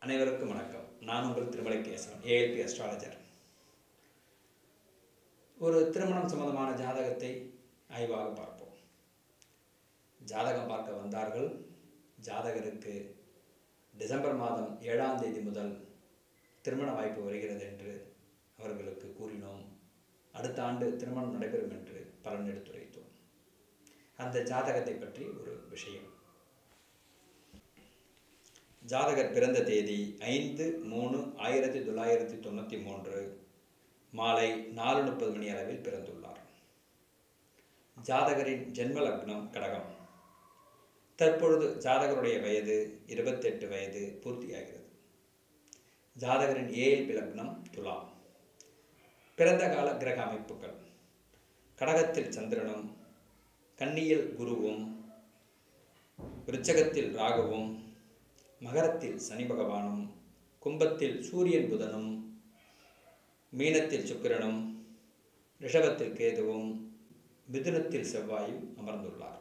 அனைவருக்கும் வணக்கம் நான் உங்கள் திருமலை கேசவன் ஏஎல்பி அஸ்ட்ராலஜர் ஒரு திருமணம் சம்பந்தமான ஜாதகத்தை ஆய்வாக பார்ப்போம் ஜாதகம் பார்க்க வந்தார்கள் ஜாதகருக்கு டிசம்பர் மாதம் ஏழாம் தேதி முதல் திருமண வாய்ப்பு வருகிறது என்று அவர்களுக்கு கூறினோம் அடுத்த ஆண்டு திருமணம் நடைபெறும் என்று பலன் எடுத்துரைத்தோம் அந்த ஜாதகத்தை பற்றி ஒரு விஷயம் ஜாதகர் பிறந்த தேதி ஐந்து மூணு ஆயிரத்தி தொள்ளாயிரத்தி தொண்ணூற்றி மூன்று மாலை நாலு முப்பது மணி அளவில் பிறந்துள்ளார் ஜாதகரின் ஜென்ம லக்னம் கடகம் தற்பொழுது ஜாதகருடைய வயது இருபத்தெட்டு வயது பூர்த்தியாகிறது ஜாதகரின் ஏஎல்பி லக்னம் துலா பிறந்த கால கிரக அமைப்புகள் கடகத்தில் சந்திரனும் கன்னியில் குருவும் விருச்சகத்தில் ராகுவும் மகரத்தில் சனி பகவானும் கும்பத்தில் சூரியன் புதனும் மீனத்தில் சுக்கிரனும் ரிஷபத்தில் கேதுவும் மிதுனத்தில் செவ்வாயும் அமர்ந்துள்ளார்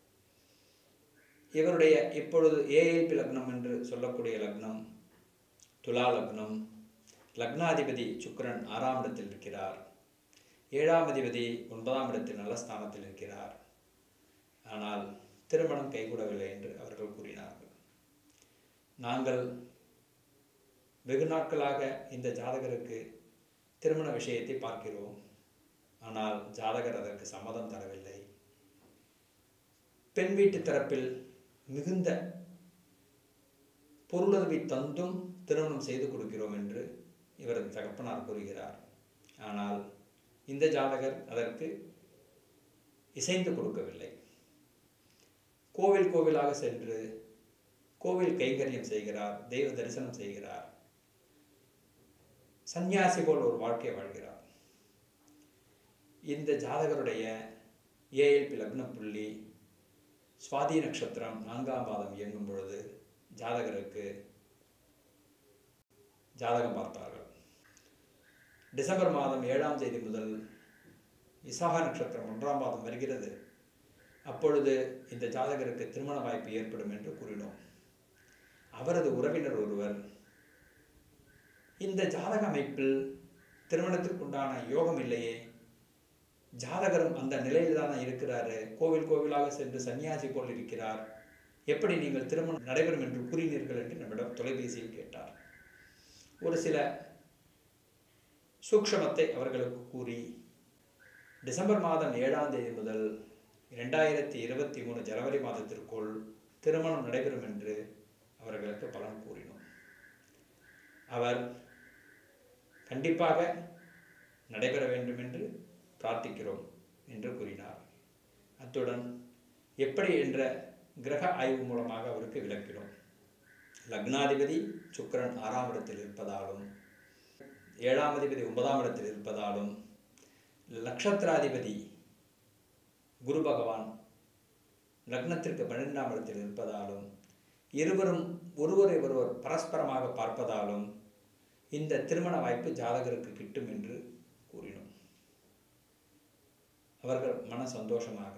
இவருடைய இப்பொழுது ஏஎல்பி லக்னம் என்று சொல்லக்கூடிய லக்னம் துலா லக்னம் லக்னாதிபதி சுக்கிரன் ஆறாம் இடத்தில் இருக்கிறார் ஏழாம் அதிபதி ஒன்பதாம் இடத்தில் நல்ல ஸ்தானத்தில் இருக்கிறார் ஆனால் திருமணம் கைகூடவில்லை என்று அவர்கள் கூறினார்கள் நாங்கள் வெகு நாட்களாக இந்த ஜாதகருக்கு திருமண விஷயத்தை பார்க்கிறோம் ஆனால் ஜாதகர் அதற்கு சம்மதம் தரவில்லை பெண் வீட்டு தரப்பில் மிகுந்த பொருளுதவி தந்தும் திருமணம் செய்து கொடுக்கிறோம் என்று இவரது தகப்பனார் கூறுகிறார் ஆனால் இந்த ஜாதகர் அதற்கு இசைந்து கொடுக்கவில்லை கோவில் கோவிலாக சென்று கோவில் கைங்கரியம் செய்கிறார் தெய்வ தரிசனம் செய்கிறார் சந்நியாசி போல் ஒரு வாழ்க்கை வாழ்கிறார் இந்த ஜாதகருடைய ஏஎல்பி லக்ன புள்ளி சுவாதி நட்சத்திரம் நான்காம் பாதம் இயங்கும் பொழுது ஜாதகருக்கு ஜாதகம் பார்த்தார்கள் டிசம்பர் மாதம் ஏழாம் தேதி முதல் விசாக நட்சத்திரம் ஒன்றாம் பாதம் வருகிறது அப்பொழுது இந்த ஜாதகருக்கு திருமண வாய்ப்பு ஏற்படும் என்று கூறினோம் அவரது உறவினர் ஒருவர் இந்த ஜாதக அமைப்பில் திருமணத்திற்குண்டான யோகம் இல்லையே ஜாதகரும் அந்த நிலையில் தானே இருக்கிறாரு கோவில் கோவிலாக சென்று சன்னியாசி போல் இருக்கிறார் எப்படி நீங்கள் திருமணம் நடைபெறும் என்று கூறினீர்கள் என்று நம்மிடம் தொலைபேசியில் கேட்டார் ஒரு சில சூக்ஷமத்தை அவர்களுக்கு கூறி டிசம்பர் மாதம் ஏழாம் தேதி முதல் இரண்டாயிரத்தி இருபத்தி மூணு ஜனவரி மாதத்திற்குள் திருமணம் நடைபெறும் என்று அவர்களுக்கு பலன் கூறினோம் அவர் கண்டிப்பாக நடைபெற வேண்டும் என்று பிரார்த்திக்கிறோம் என்று கூறினார் அத்துடன் எப்படி என்ற கிரக ஆய்வு மூலமாக அவருக்கு விளக்கினோம் லக்னாதிபதி சுக்கரன் ஆறாம் இடத்தில் இருப்பதாலும் ஏழாம் அதிபதி ஒன்பதாம் இடத்தில் இருப்பதாலும் நட்சத்திராதிபதி குரு பகவான் லக்னத்திற்கு பன்னிரெண்டாம் இடத்தில் இருப்பதாலும் இருவரும் ஒருவரை ஒருவர் பரஸ்பரமாக பார்ப்பதாலும் இந்த திருமண வாய்ப்பு ஜாதகருக்கு கிட்டும் என்று கூறினோம் அவர்கள் மன சந்தோஷமாக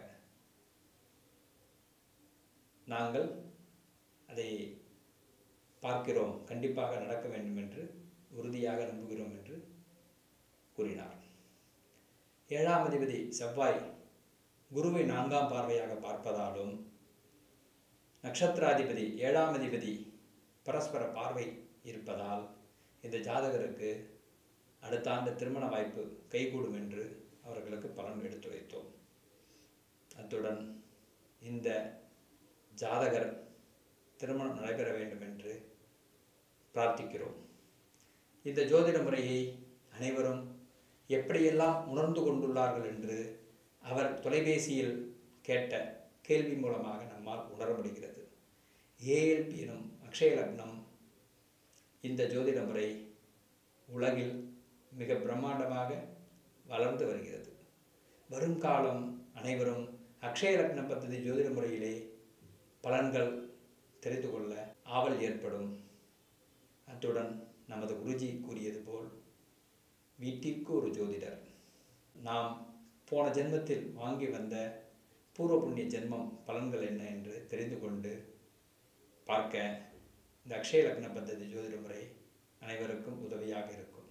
நாங்கள் அதை பார்க்கிறோம் கண்டிப்பாக நடக்க வேண்டும் என்று உறுதியாக நம்புகிறோம் என்று கூறினார் ஏழாம் அதிபதி செவ்வாய் குருவை நான்காம் பார்வையாக பார்ப்பதாலும் நட்சத்திராதிபதி ஏழாம் அதிபதி பரஸ்பர பார்வை இருப்பதால் இந்த ஜாதகருக்கு அடுத்த ஆண்டு திருமண வாய்ப்பு கைகூடும் என்று அவர்களுக்கு பலன் எடுத்துரைத்தோம் அத்துடன் இந்த ஜாதகர் திருமணம் நடைபெற வேண்டும் என்று பிரார்த்திக்கிறோம் இந்த ஜோதிட முறையை அனைவரும் எப்படியெல்லாம் உணர்ந்து கொண்டுள்ளார்கள் என்று அவர் தொலைபேசியில் கேட்ட கேள்வி மூலமாக நம்மால் உணர முடிகிறது ஏஎல்பி எனும் அக்ஷய லக்னம் இந்த ஜோதிட முறை உலகில் மிக பிரம்மாண்டமாக வளர்ந்து வருகிறது வருங்காலம் அனைவரும் அக்ஷய லக்ன பദ്ധதி ஜோதிட முறையிலே பலன்கள் தெரிந்து கொள்ள ஆவல் ஏற்படும் அத்துடன் நமது குருஜி கூறியது போல் வீட்டிற்கு ஒரு ஜோதிடர் நாம் போன ஜென்மத்தில் வாங்கி வந்த பூர்வ புண்ணிய ஜென்மம் பலன்கள் என்ன என்று தெரிந்து கொண்டு பார்க்க இந்த அக்ஷய லக்ன பద్ధதி ஜோதிட முறை அனைவருக்கும் உதவியாக இருக்கும்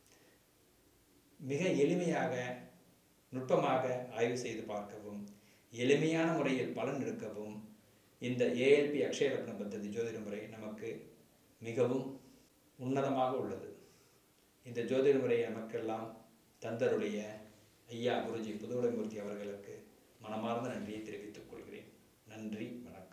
மிக எளிமையாக நுட்பமாக ஆய்வு செய்து பார்க்கவும் எளிமையான முறையில் பலன் எடுக்கவும் இந்த ஏஎல்பி அக்ஷய லக்ன பద్ధதி ஜோதிட முறை நமக்கு மிகவும் உன்னதமாக உள்ளது இந்த ஜோதிட முறையை நமக்கெல்லாம் தந்தருடைய ஐயா குருஜி புதுவடைமூர்த்தி அவர்களுக்கு மனமார்ந்த நன்றியை தெரிவித்துக் கொள்கிறேன் நன்றி வணக்கம்